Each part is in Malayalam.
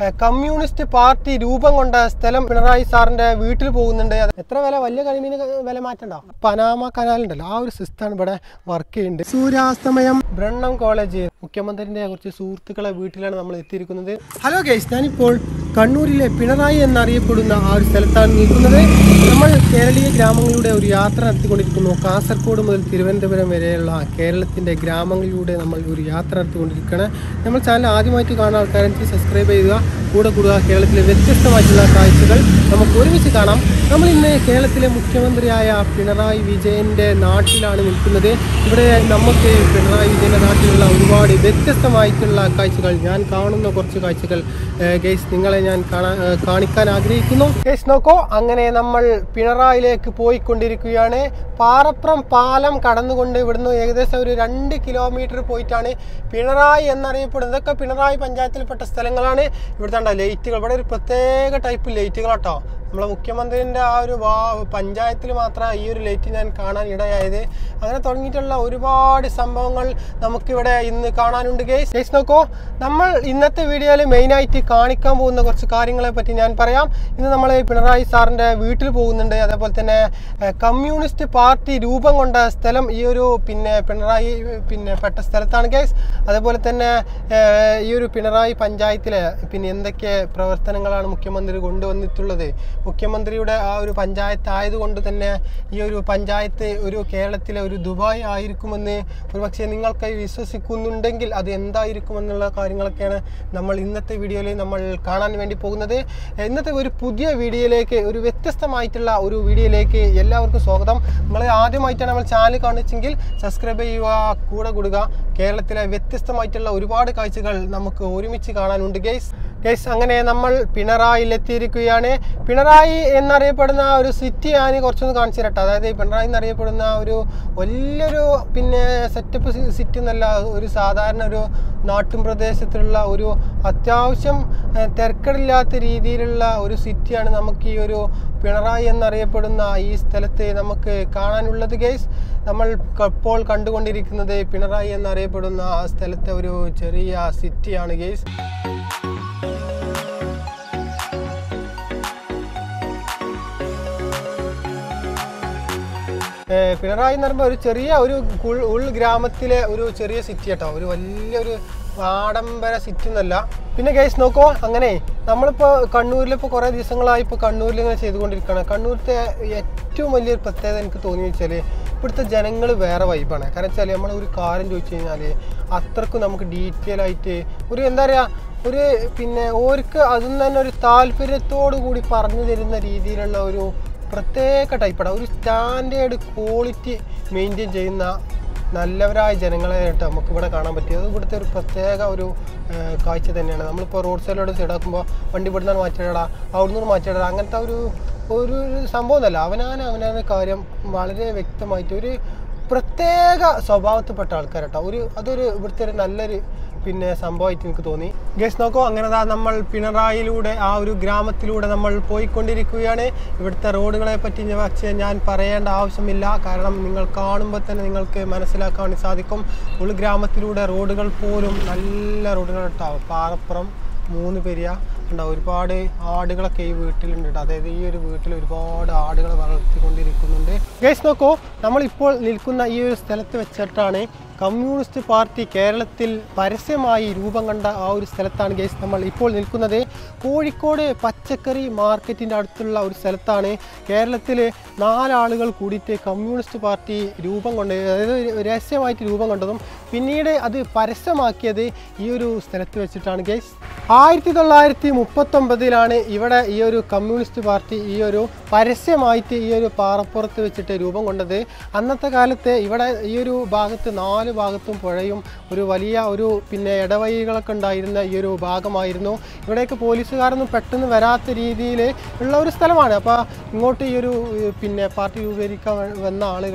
ഏഹ്, കമ്മ്യൂണിസ്റ്റ് പാർട്ടി രൂപം കൊണ്ട സ്ഥലം പിണറായി സാറിന്റെ വീട്ടിൽ പോകുന്നുണ്ട് അത് എത്ര വില വലിയ കരിമീന് വില മാറ്റണ്ടോ പനാമ കനാലുണ്ടല്ലോ ആ ഒരു സിസ്റ്റമാണ് ഇവിടെ വർക്ക് ചെയ്യുന്നുണ്ട് സൂര്യാസ്തമയം ബ്രണ്ണം കോളേജ് മുഖ്യമന്ത്രിന്റെ കുറച്ച് സുഹൃത്തുക്കളെ വീട്ടിലാണ് നമ്മൾ എത്തിയിരിക്കുന്നത് ഹലോ ഗൈസ് ഞാനിപ്പോൾ കണ്ണൂരിലെ പിണറായി എന്നറിയപ്പെടുന്ന ആ ഒരു സ്ഥലത്താണ് നിൽക്കുന്നത് നമ്മൾ കേരളീയ ഗ്രാമങ്ങളിലൂടെ ഒരു യാത്ര നടത്തിക്കൊണ്ടിരിക്കുന്നു കാസർഗോഡ് മുതൽ തിരുവനന്തപുരം വരെയുള്ള കേരളത്തിന്റെ ഗ്രാമങ്ങളിലൂടെ നമ്മൾ ഒരു യാത്ര നടത്തിക്കൊണ്ടിരിക്കുകയാണ് നമ്മൾ ചാനൽ ആദ്യമായിട്ട് കാണുന്ന ആൾക്കാരെ സബ്സ്ക്രൈബ് ചെയ്യുക കൂടെ കൂടുക കേരളത്തിലെ വ്യത്യസ്തമായിട്ടുള്ള കാഴ്ചകൾ നമുക്ക് ഒരുമിച്ച് കാണാം നമ്മൾ ഇന്ന് കേരളത്തിലെ മുഖ്യമന്ത്രിയായ പിണറായി വിജയന്റെ നാട്ടിലാണ് നിൽക്കുന്നത് ഇവിടെ നമുക്ക് പിണറായി വിജയന്റെ നാട്ടിലുള്ള ഒരുപാട് വ്യത്യസ്തമായിട്ടുള്ള കാഴ്ചകൾ ഞാൻ കാണുന്ന കുറച്ച് കാഴ്ചകൾ ഗേസ് നിങ്ങളെ ഞാൻ കാണാൻ ഏഹ് കാണിക്കാൻ ആഗ്രഹിക്കുന്നു ഗേസ് നോക്കൂ അങ്ങനെ നമ്മൾ പിണറായിലേക്ക് പോയിക്കൊണ്ടിരിക്കുകയാണ് പാറപ്രം പാലം കടന്നുകൊണ്ട് ഇവിടുന്ന് ഏകദേശം ഒരു രണ്ട് കിലോമീറ്റർ പോയിട്ടാണ് പിണറായി എന്നറിയപ്പെടുന്നത് ഇതൊക്കെ പിണറായി പഞ്ചായത്തിൽപ്പെട്ട സ്ഥലങ്ങളാണ് ഇവിടുത്തെ കണ്ടോ ലൈറ്റുകൾ ഇവിടെ ഒരു പ്രത്യേക ടൈപ്പ് ലൈറ്റുകളാട്ടോ നമ്മളെ മുഖ്യമന്ത്രിൻ്റെ ആ ഒരു വാ പഞ്ചായത്തിൽ മാത്രമാണ് ഈ ഒരു ലൈറ്റ് ഞാൻ കാണാൻ ഇടയായത് അങ്ങനെ തുടങ്ങിയിട്ടുള്ള ഒരുപാട് സംഭവങ്ങൾ നമുക്കിവിടെ ഇന്ന് കാണാനുണ്ട് ഗേസ് ഗേസ് നോക്കൂ നമ്മൾ ഇന്നത്തെ വീഡിയോയിൽ മെയിനായിട്ട് കാണിക്കാൻ പോകുന്ന കുറച്ച് കാര്യങ്ങളെ പറ്റി ഞാൻ പറയാം ഇന്ന് നമ്മൾ പിണറായി സാറിൻ്റെ വീട്ടിൽ പോകുന്നുണ്ട് അതേപോലെ തന്നെ ഏഹ്, കമ്മ്യൂണിസ്റ്റ് പാർട്ടി രൂപം കൊണ്ട സ്ഥലം ഈ ഒരു പിന്നെ പിണറായി പിന്നെ പെട്ട സ്ഥലത്താണ് ഗേസ് അതേപോലെ തന്നെ ഏഹ്, ഈ ഒരു പിണറായി പഞ്ചായത്തിലെ പിന്നെ എന്തൊക്കെ പ്രവർത്തനങ്ങളാണ് മുഖ്യമന്ത്രി കൊണ്ടുവന്നിട്ടുള്ളത് മുഖ്യമന്ത്രിയുടെ ആ ഒരു പഞ്ചായത്ത് ആയതുകൊണ്ട് തന്നെ ഈ ഒരു പഞ്ചായത്ത് ഒരു കേരളത്തിലെ ഒരു ദുബായ് ആയിരിക്കുമെന്ന് ഒരുപക്ഷെ നിങ്ങൾക്ക് വിശ്വസിക്കുന്നുണ്ടെങ്കിൽ അത് എന്തായിരിക്കുമെന്നുള്ള കാര്യങ്ങളൊക്കെയാണ് നമ്മൾ ഇന്നത്തെ വീഡിയോയിൽ നമ്മൾ കാണാൻ വേണ്ടി പോകുന്നത് ഇന്നത്തെ ഒരു പുതിയ വീഡിയോയിലേക്ക് ഒരു വ്യത്യസ്തമായിട്ടുള്ള ഒരു വീഡിയോയിലേക്ക് എല്ലാവർക്കും സ്വാഗതം നമ്മൾ ആദ്യമായിട്ടാണ് നമ്മൾ ചാനൽ കാണിച്ചെങ്കിൽ സബ്സ്ക്രൈബ് ചെയ്യുക കൂടെ കൂടുക കേരളത്തിലെ വ്യത്യസ്തമായിട്ടുള്ള ഒരുപാട് കാഴ്ചകൾ നമുക്ക് ഒരുമിച്ച് കാണാനുണ്ട് ഗൈസ് ഗൈസ് അങ്ങനെ നമ്മൾ പിണറായിൽ എത്തിയിരിക്കുകയാണ് പിണറായി എന്നറിയപ്പെടുന്ന ആ ഒരു സിറ്റി ഞാൻ കുറച്ചൊന്ന് കാണിച്ചു തരട്ടെ അതായത് ഈ പിണറായി എന്നറിയപ്പെടുന്ന ആ ഒരു വലിയൊരു പിന്നെ സെറ്റപ്പ് സിറ്റി എന്നല്ല ഒരു സാധാരണ ഒരു നാട്ടും പ്രദേശത്തുള്ള ഒരു അത്യാവശ്യം ഏഹ്, തിരക്കടില്ലാത്ത രീതിയിലുള്ള ഒരു സിറ്റിയാണ് നമുക്ക് ഈ ഒരു പിണറായി എന്നറിയപ്പെടുന്ന ഈ സ്ഥലത്ത് നമുക്ക് കാണാനുള്ളത് ഗൈസ് നമ്മൾ ക- ഇപ്പോൾ കണ്ടുകൊണ്ടിരിക്കുന്നത് പിണറായി എന്നറിയപ്പെടുന്ന ആ സ്ഥലത്തെ ഒരു ചെറിയ സിറ്റിയാണ് ഗൈസ് ഏഹ് പിണറായി എന്ന് പറയുമ്പോൾ ഒരു ചെറിയ ഒരു ഉൾ- ഉൾ ഗ്രാമത്തിലെ ഒരു ചെറിയ സിറ്റി കേട്ടോ ഒരു വലിയൊരു ആഡംബര സിറ്റി എന്നല്ല പിന്നെ ഗൈസ് നോക്കോ അങ്ങനെ നമ്മളിപ്പോൾ കണ്ണൂരിൽ ഇപ്പോൾ കുറേ ദിവസങ്ങളായി ഇപ്പോൾ കണ്ണൂരിൽ ഇങ്ങനെ ചെയ്തുകൊണ്ടിരിക്കുകയാണ് കണ്ണൂരിലത്തെ ഏറ്റവും വലിയൊരു പ്രത്യേകത എനിക്ക് തോന്നി വെച്ചാൽ ഇവിടുത്തെ ജനങ്ങൾ വേറെ വൈബാണ് കാരണം വെച്ചാൽ നമ്മൾ ഒരു കാര്യം ചോദിച്ചു കഴിഞ്ഞാൽ അത്രക്കും നമുക്ക് ഡീറ്റെയിൽ ആയിട്ട് ഒരു എന്താ പറയുക ഒരു പിന്നെ ഓർക്ക് അതിൽ തന്നെ ഒരു താല്പര്യത്തോടു കൂടി പറഞ്ഞു തരുന്ന രീതിയിലുള്ള ഒരു പ്രത്യേക ടൈപ്പാണ് ഒരു സ്റ്റാൻഡേർഡ് ക്വാളിറ്റി മെയിൻറ്റെയിൻ ചെയ്യുന്ന നല്ലവരായ ജനങ്ങളായിട്ട് നമുക്ക് ഇവിടെ കാണാൻ പറ്റിയത് ഇവിടുത്തെ ഒരു പ്രത്യേക ഒരു ആ, കാഴ്ച തന്നെയാണ് നമ്മളിപ്പോൾ റോഡ് സൈഡിലോട് സൈഡാക്കുമ്പോൾ വണ്ടി ഇവിടുന്ന് മാറ്റിയിടാ അവിടുന്ന് മാറ്റിയിടാ അങ്ങനത്തെ ഒരു ഒരു ഒരു സംഭവം ഒന്നല്ല അവനാൻ അവനാன കാര്യം വളരെ വ്യക്തമായിട്ട് ഒരു പ്രത്യേക സ്വഭാവത്തിൽപ്പെട്ട ആൾക്കാരട്ടോ ഒരു അതൊരു ഇവിടുത്തെ ഒരു നല്ലൊരു പിന്നെ സംഭവമായിട്ട് എനിക്ക് തോന്നി ഗസ് നോക്കൂ അങ്ങനെ ദാ നമ്മൾ പിണറായിലൂടെ ആ ഒരു ഗ്രാമത്തിലൂടെ നമ്മൾ പോയിക്കൊണ്ടിരിക്കുകയാണ് ഇവിടുത്തെ റോഡുകളെ പറ്റി ഞാൻ പക്ഷേ ഞാൻ പറയേണ്ട ആവശ്യമില്ല കാരണം നിങ്ങൾ കാണുമ്പോൾ തന്നെ നിങ്ങൾക്ക് മനസ്സിലാക്കാൻ വേണ്ടി സാധിക്കും ഉൾഗ്രാമത്തിലൂടെ റോഡുകൾ പോലും നല്ല റോഡുകൾ ഉണ്ടാവും പാറപ്പുറം മൂന്ന് പെരിയ ഉണ്ടാവും ഒരുപാട് ആടുകളൊക്കെ ഈ വീട്ടിലുണ്ട് ട്ടോ. അതായത് ഈ ഒരു വീട്ടിൽ ഒരുപാട് ആടുകൾ വളർത്തിക്കൊണ്ടിരിക്കുന്നുണ്ട് ഗേസ് നോക്കൂ നമ്മളിപ്പോൾ നിൽക്കുന്ന ഈ ഒരു സ്ഥലത്ത് വെച്ചിട്ടാണ് കമ്മ്യൂണിസ്റ്റ് പാർട്ടി കേരളത്തിൽ പരസ്യമായി രൂപം കണ്ട ആ ഒരു സ്ഥലത്താണ് ഗേസ് നമ്മൾ ഇപ്പോൾ നിൽക്കുന്നത് കോഴിക്കോട് പച്ചക്കറി മാർക്കറ്റിൻ്റെ അടുത്തുള്ള ഒരു സ്ഥലത്താണ് കേരളത്തിൽ നാലാളുകൾ കൂടിയിട്ട് കമ്മ്യൂണിസ്റ്റ് പാർട്ടി രൂപം കൊണ്ട് അതായത് രഹസ്യമായിട്ട് രൂപം കൊണ്ടതും പിന്നീട് അത് പരസ്യമാക്കിയത് ഈ ഒരു സ്ഥലത്ത് വെച്ചിട്ടാണ് ഗേസ് ആയിരത്തി തൊള്ളായിരത്തി മുപ്പത്തൊമ്പതിലാണ് ഇവിടെ ഈ ഒരു കമ്മ്യൂണിസ്റ്റ് പാർട്ടി ഈ ഒരു പരസ്യമായിട്ട് ഈ ഒരു പാറപ്പുറത്ത് വെച്ചിട്ട് രൂപം കൊണ്ടത് അന്നത്തെ കാലത്ത് ഇവിടെ ഈ ഒരു ഭാഗത്ത് നാല് ഭാഗത്തും പുഴയും ഒരു വലിയ ഒരു പിന്നെ ഇടവഴികളൊക്കെ ഉണ്ടായിരുന്ന ഈ ഒരു ഭാഗമായിരുന്നു ഇവിടേക്ക് പോലീസുകാരൊന്നും പെട്ടെന്ന് വരാത്ത രീതിയിൽ ഉള്ള ഒരു സ്ഥലമാണ് അപ്പോൾ ഇങ്ങോട്ട് ഈ ഒരു ഏഹ്, പിന്നെ പാർട്ടി രൂപീകരിക്കാൻ വന്ന ആളുകൾ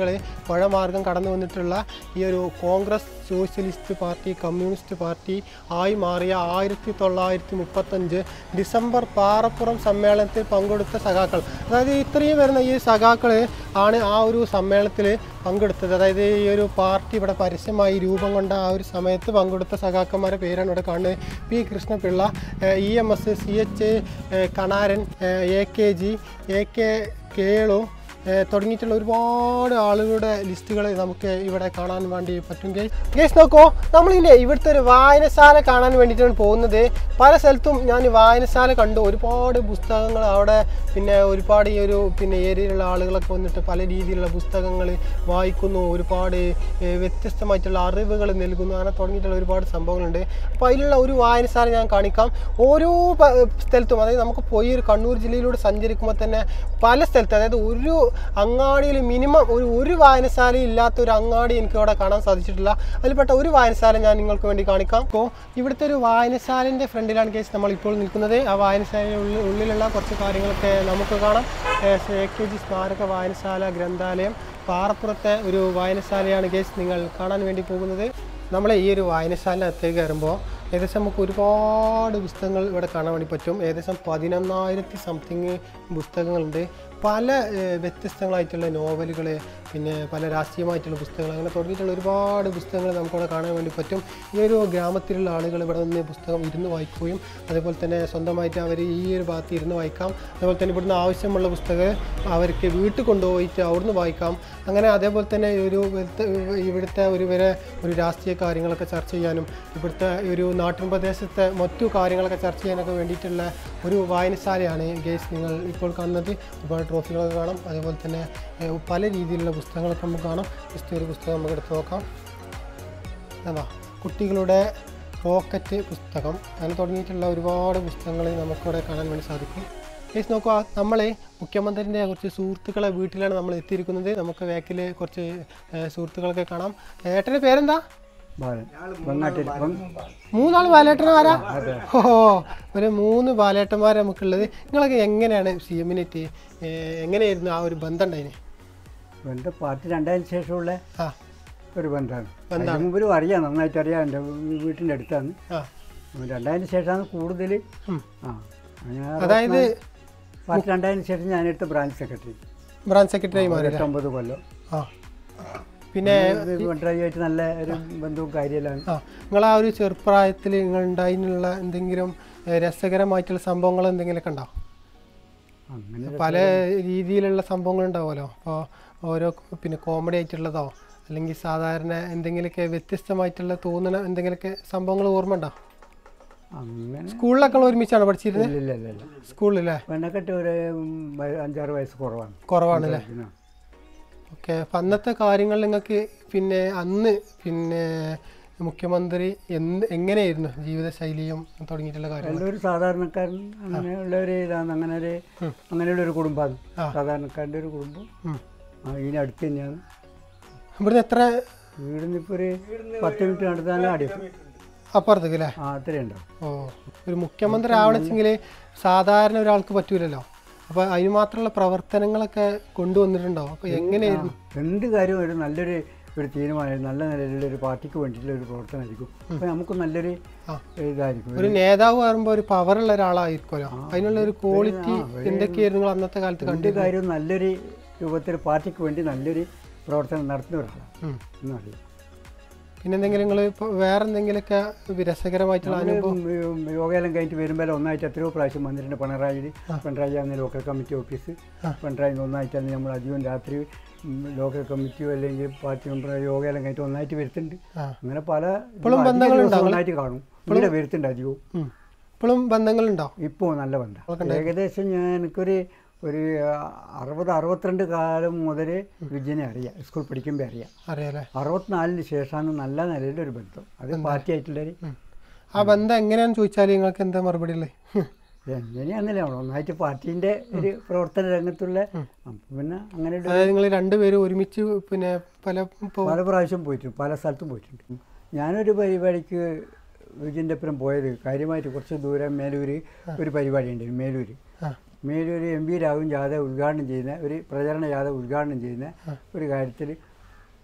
പുഴമാർഗം കടന്നു വന്നിട്ടുള്ള ഈ ഒരു കോൺഗ്രസ് സോഷ്യലിസ്റ്റ് പാർട്ടി കമ്മ്യൂണിസ്റ്റ് പാർട്ടി ആയി മാറിയ ആയിരത്തി തൊള്ളായിരത്തി മുപ്പത്തഞ്ച് ഡിസംബർ പാറപ്പുറം സമ്മേളനത്തിൽ പങ്കെടുത്ത സഖാക്കൾ അതായത് ഇത്രയും വരുന്ന ഈ സഖാക്കൾ ആണ് ആ ഒരു സമ്മേളനത്തിൽ പങ്കെടുത്തത് അതായത് ഈ ഒരു പാർട്ടി ഇവിടെ പരസ്യമായി രൂപം കൊണ്ട ആ ഒരു സമയത്ത് പങ്കെടുത്ത സഖാക്കന്മാരുടെ പേരാണ് ഇവിടെ കാണുന്നത് P Krishna Pillai E M S C H Kanaran A K G A K Kelu ഏഹ് തുടങ്ങിയിട്ടുള്ള ഒരുപാട് ആളുകളുടെ ലിസ്റ്റുകൾ നമുക്ക് ഇവിടെ കാണാൻ വേണ്ടി പറ്റും ഗേസ് നോക്കൂ നമ്മളിങ്ങനെ ഇവിടുത്തെ ഒരു വായനശാല കാണാൻ വേണ്ടിയിട്ടാണ് പോകുന്നത് പല സ്ഥലത്തും ഞാൻ ഈ വായനശാല കണ്ടു ഒരുപാട് പുസ്തകങ്ങൾ അവിടെ പിന്നെ ഒരുപാട് ഈ ഒരു പിന്നെ ഏരിയയിലുള്ള ആളുകളൊക്കെ വന്നിട്ട് പല രീതിയിലുള്ള പുസ്തകങ്ങൾ വായിക്കുന്നു ഒരുപാട് ഏഹ് വ്യത്യസ്തമായിട്ടുള്ള അറിവുകൾ നൽകുന്നു അങ്ങനെ തുടങ്ങിയിട്ടുള്ള ഒരുപാട് സംഭവങ്ങളുണ്ട് അപ്പോൾ അതിലുള്ള ഒരു വായനശാല ഞാൻ കാണിക്കാം ഓരോ പ- സ്ഥലത്തും അതായത് നമുക്ക് പോയി ഒരു കണ്ണൂർ ജില്ലയിലൂടെ സഞ്ചരിക്കുമ്പോൾ തന്നെ പല സ്ഥലത്ത് അതായത് ഒരു അങ്ങാടിയിൽ മിനിമം ഒരു ഒരു വായനശാല ഇല്ലാത്ത ഒരു അങ്ങാടി എനിക്ക് അവിടെ കാണാൻ സാധിച്ചിട്ടില്ല അതിൽപ്പെട്ട ഒരു വായനശാല ഞാൻ നിങ്ങൾക്ക് വേണ്ടി കാണിക്കാം അപ്പോൾ ഇവിടുത്തെ ഒരു വായനശാലൻ്റെ ഫ്രണ്ടിലാണ് കേസ് നമ്മൾ ഇപ്പോൾ നിൽക്കുന്നത് ആ വായനശാലയുടെ ഉള്ളിൽ ഉള്ളിലുള്ള കുറച്ച് കാര്യങ്ങളൊക്കെ നമുക്ക് കാണാം എ കെ ജി സ്മാരക വായനശാല ഗ്രന്ഥാലയം പാറപ്പുറത്തെ ഒരു വായനശാലയാണ് കേസ് നിങ്ങൾ കാണാൻ വേണ്ടി പോകുന്നത് നമ്മൾ ഈ ഒരു വായനശാലയിനകത്തേക്ക് കയറുമ്പോൾ ഏകദേശം നമുക്ക് ഒരുപാട് പുസ്തകങ്ങൾ ഇവിടെ കാണാൻ വേണ്ടി പറ്റും ഏകദേശം പതിനൊന്നായിരത്തി സംതിങ് പുസ്തകങ്ങളുണ്ട് പല ഏഹ്, വ്യത്യസ്തങ്ങളായിട്ടുള്ള നോവലുകൾ പിന്നെ പല രാഷ്ട്രീയമായിട്ടുള്ള പുസ്തകങ്ങൾ അങ്ങനെ തുടങ്ങിയിട്ടുള്ള ഒരുപാട് പുസ്തകങ്ങൾ നമുക്കിവിടെ കാണാൻ വേണ്ടി പറ്റും ഈ ഒരു ഗ്രാമത്തിലുള്ള ആളുകൾ ഇവിടെ നിന്ന് പുസ്തകം ഇരുന്ന് വായിക്കുകയും അതേപോലെ തന്നെ സ്വന്തമായിട്ട് അവർ ഈ ഒരു ഭാഗത്ത് ഇരുന്ന് വായിക്കാം അതേപോലെ തന്നെ ഇവിടുന്ന് ആവശ്യമുള്ള പുസ്തകം അവർക്ക് വീട്ടിൽ കൊണ്ടുപോയിട്ട് അവിടുന്ന് വായിക്കാം അങ്ങനെ അതേപോലെ തന്നെ ഒരു ഇവിടുത്തെ ഇവിടുത്തെ ഒരു വരെ ഒരു രാഷ്ട്രീയ കാര്യങ്ങളൊക്കെ ചർച്ച ചെയ്യാനും ഇവിടുത്തെ ഒരു നാട്ടിൻ പ്രദേശത്തെ മറ്റു കാര്യങ്ങളൊക്കെ ചർച്ച ചെയ്യാനൊക്കെ വേണ്ടിയിട്ടുള്ള ഒരു വായനശാലയാണ് ഗേസ് നിങ്ങൾ ഇപ്പോൾ കാണുന്നത് ഒരുപാട് ട്രോഫികളൊക്കെ കാണാം അതേപോലെ തന്നെ ഏഹ്, പല രീതിയിലുള്ള പുസ്തകങ്ങളൊക്കെ നമുക്ക് കാണാം ജസ്റ്റ് ഒരു പുസ്തകം നമുക്ക് എടുത്ത് നോക്കാം എന്താ കുട്ടികളുടെ റോക്കറ്റ് പുസ്തകം അങ്ങനെ തുടങ്ങിയിട്ടുള്ള ഒരുപാട് പുസ്തകങ്ങൾ നമുക്കിവിടെ കാണാൻ വേണ്ടി സാധിക്കും കേസ് നോക്കുക നമ്മൾ മുഖ്യമന്ത്രിൻ്റെ കുറച്ച് സുഹൃത്തുക്കളെ വീട്ടിലാണ് നമ്മൾ എത്തിയിരിക്കുന്നത് നമുക്ക് ബാക്കിൽ കുറച്ച് ഏഹ്, സുഹൃത്തുക്കളൊക്കെ കാണാം ഏട്ടൻ്റെ പേരെന്താ ബാലൻ വെങ്ങാട്ടിൽ മൂന്നാൾ ബാലേട്ടന്മാരാ ഓ ഒരു മൂന്ന് ബാലേട്ടന്മാർ നമുക്കുള്ളത് നിങ്ങളൊക്കെ എങ്ങനെയാണ് സി എമ്മിനായിട്ട് എങ്ങനെയായിരുന്നു ആ ഒരു ബന്ധം ഉണ്ടായിന് എൻ്റെ പാർട്ടി രണ്ടായതിനു ശേഷമുള്ള ആ ഒരു ബന്ധമാണ് അതിന് മുമ്പിലും അറിയാം നന്നായിട്ട് അറിയാം എൻ്റെ വീട്ടിൻ്റെ അടുത്താണ് ആ രണ്ടായതിനു ശേഷമാണ് കൂടുതൽ ഉം. ആ ഞാൻ അതായത് പാർട്ടി രണ്ടായതിനു ശേഷം ഞാനെടുത്ത ബ്രാഞ്ച് സെക്രട്ടറി ബ്രാഞ്ച് സെക്രട്ടറി മാറി എട്ടൊമ്പത് കൊല്ലം ആ പിന്നെ ഡ്രൈവായിട്ട് നല്ല ഒരു ബന്ധവും കാര്യമെല്ലാം ആ നിങ്ങൾ ആ ഒരു ചെറുപ്രായത്തിൽ നിങ്ങൾ ഉണ്ടായിരുന്നുള്ള എന്തെങ്കിലും ഏഹ്, രസകരമായിട്ടുള്ള സംഭവങ്ങൾ എന്തെങ്കിലുമൊക്കെ ഉണ്ടാവും അങ്ങനെ പല രീതിയിലുള്ള സംഭവങ്ങൾ ഉണ്ടാവുമല്ലോ അപ്പോൾ ഓരോ പിന്നെ കോമഡി ആയിട്ടുള്ളതോ അല്ലെങ്കിൽ സാധാരണ എന്തെങ്കിലുമൊക്കെ വ്യത്യസ്തമായിട്ടുള്ള തോന്നുന്ന എന്തെങ്കിലുമൊക്കെ സംഭവങ്ങൾ ഓർമ്മ ഉണ്ടോ അങ്ങനെ സ്കൂളിലൊക്കെ നിങ്ങൾ ഒരുമിച്ചാണ് പഠിച്ചിരുന്നത് ഇല്ല ഇല്ല ഇല്ല സ്കൂളിലല്ലേ പെണ്ണക്കെട്ട് ഒരു ഉം, വയ- അഞ്ചാറ് വയസ്സ് കുറവാണ് കുറവാണല്ലേ പിന്നെ ഓക്കെ അപ്പം അന്നത്തെ കാര്യങ്ങൾ നിങ്ങൾക്ക് പിന്നെ അന്ന് പിന്നെ മുഖ്യമന്ത്രി എന്ത് എങ്ങനെയായിരുന്നു ജീവിതശൈലിയും തുടങ്ങിയിട്ടുള്ള കാര്യങ്ങൾ എല്ലാം ഒരു സാധാരണക്കാരൻ അങ്ങനെയുള്ള ഒരു ഇതാണ് അങ്ങനെ ഒരു അങ്ങനെയുള്ള ഒരു കുടുംബമാണ് സാധാരണക്കാരൻ്റെ ഒരു കുടുംബം ഉം. ആ ഇതിന് അടുത്ത് തന്നെയാണ് ഇവിടുന്ന് എത്ര വീടിന്ന് ഇപ്പോൾ ഒരു പത്ത് മിനിറ്റ് നടത്താനും അടി അപ്പുറത്തേക്ക് അല്ലേ ആ അത്രയും ഉണ്ടാവും ഓ ഒരു മുഖ്യമന്ത്രി ആവണമെങ്കിൽ സാധാരണ ഒരാൾക്ക് പറ്റൂലല്ലോ അപ്പോൾ അതിന് മാത്രമുള്ള പ്രവർത്തനങ്ങളൊക്കെ കൊണ്ടുവന്നിട്ടുണ്ടോ അപ്പോൾ എങ്ങനെയായിരുന്നു എന്ത് കാര്യവും ഒരു നല്ലൊരു ഒരു തീരുമാനം നല്ല നിലയിലുള്ള ഒരു പാർട്ടിക്ക് വേണ്ടിയിട്ടുള്ള ഒരു പ്രവർത്തനമായിരിക്കും അപ്പോൾ നമുക്ക് നല്ലൊരു ആ. ഇതായിരിക്കും ഒരു നേതാവ് പറയുമ്പോൾ ഒരു പവറുള്ള ഒരാളായിരിക്കുമല്ലോ അതിനുള്ള ഒരു ക്വാളിറ്റി എന്തൊക്കെയായിരുന്നു നിങ്ങൾ അന്നത്തെ കാലത്ത് എന്ത് കണ്ടത് കാര്യവും നല്ലൊരു രൂപത്തിൽ പാർട്ടിക്ക് വേണ്ടി നല്ലൊരു പ്രവർത്തനം നടത്തുന്ന ഒരാളാണ് ഉം. എന്നറിയാം പിന്നെ എന്തെങ്കിലും നിങ്ങൾ ഇപ്പോൾ വേറെ എന്തെങ്കിലുമൊക്കെ രസകരമായിട്ടുള്ള അനുഭവം യോഗയെല്ലാം കഴിഞ്ഞിട്ട് വരുമ്പോൾ ഒന്നായിട്ട് എത്രയോ പ്രാവശ്യം വന്നിട്ടുണ്ട് പിണറായി പിണറായി ആണ് ലോക്കൽ കമ്മിറ്റി ഓഫീസ് പിണറായി ഒന്നായിട്ടാണ് നമ്മൾ അധികം രാത്രി ഉം, ലോക്കൽ കമ്മിറ്റിയോ അല്ലെങ്കിൽ പാർട്ടി മെമ്പർ യോഗയെല്ലാം കഴിഞ്ഞിട്ട് ഒന്നായിട്ട് വരുത്തുന്നുണ്ട് ആ അങ്ങനെ പല ഇപ്പോഴും അധിക ബന്ധങ്ങളുണ്ടോ ദിവസം ഒന്നായിട്ട് കാണും ഇവിടെ വരുത്തുന്നുണ്ട് അധികവും ഉം. ഇപ്പോഴും ബന്ധങ്ങളുണ്ടോ ഇപ്പോൾ നല്ല ബന്ധം ഏകദേശം ഞാൻ എനിക്കൊരു ഒരു അറുപത് അറുപത്തിരണ്ട് കാലം മുതൽ വിജയനെ അറിയാം സ്കൂൾ പഠിക്കുമ്പോൾ അറിയാം അറിയാലേ അറുപത്തിനാലിന് ശേഷമാണ് നല്ല നിലയിലൊരു ബന്ധം അത് പാർട്ടി ആയിട്ടുള്ളൊരു ഉം. ആ ബന്ധം എങ്ങനെയാണെന്ന് ചോദിച്ചാൽ നിങ്ങൾക്ക് എന്താ മറുപടി ഉള്ളത് എങ്ങനെയാണെന്നില്ല ഒന്നായിട്ട് പാർട്ടീൻ്റെ ഒരു പ്രവർത്തന രംഗത്തുള്ള അപ്പം പിന്നെ അങ്ങനെ ഒരു അതായത് നിങ്ങൾ രണ്ടുപേരും ഒരുമിച്ച് പിന്നെ പല ഇപ്പോൾ പല പ്രാവശ്യം പോയിട്ടുണ്ട് പല സ്ഥലത്തും പോയിട്ടുണ്ട് ഞാനൊരു പരിപാടിക്ക് വിജയൻ്റെ ഒപ്പം പോയത് കാര്യമായിട്ട് കുറച്ച് ദൂരം മേലൂർ ഒരു പരിപാടി ഉണ്ട് മേലൂർ ആ മേലൂർ എം പി രാഘവൻ ജാഥ ഉദ്ഘാടനം ചെയ്യുന്ന ഒരു പ്രചരണ ജാഥ ഉദ്ഘാടനം ചെയ്യുന്ന ഒരു കാര്യത്തിൽ